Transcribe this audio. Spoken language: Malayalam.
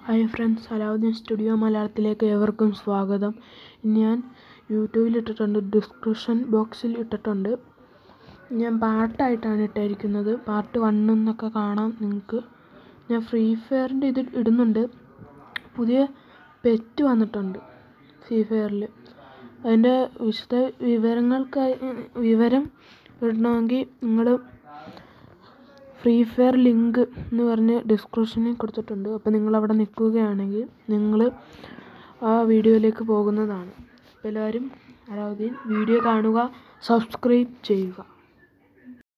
ഹായ് ഫ്രണ്ട്സ് അലാവുദ്ദീൻ സ്റ്റുഡിയോ മലയാളത്തിലേക്ക് ഏവർക്കും സ്വാഗതം ഞാൻ യൂട്യൂബിൽ ഇട്ടിട്ടുണ്ട് ഡിസ്ക്രിപ്ഷൻ ബോക്സിൽ ഇട്ടിട്ടുണ്ട് ഞാൻ പാർട്ടായിട്ടാണ് ഇട്ടിരിക്കുന്നത് പാർട്ട് വൺ എന്നൊക്കെ കാണാം നിങ്ങൾക്ക് ഞാൻ ഫ്രീ ഫയറിൻ്റെ ഇത് ഇടുന്നുണ്ട് പുതിയ പെറ്റ് വന്നിട്ടുണ്ട് ഫ്രീ ഫയറിൽ അതിൻ്റെ വിശദ വിവരങ്ങൾക്കായി വിവരം ഇടണമെങ്കിൽ നിങ്ങൾ ഫ്രീ ഫയർ ലിങ്ക് എന്ന് പറഞ്ഞ് ഡിസ്ക്രിപ്ഷനിൽ കൊടുത്തിട്ടുണ്ട് അപ്പോൾ നിങ്ങൾ അവിടെ നിൽക്കുകയാണെങ്കിൽ നിങ്ങൾ ആ വീഡിയോയിലേക്ക് പോകുന്നതാണ് അപ്പോൾ എല്ലാവരും അലാവുദ്ദീൻ വീഡിയോ കാണുക സബ്സ്ക്രൈബ് ചെയ്യുക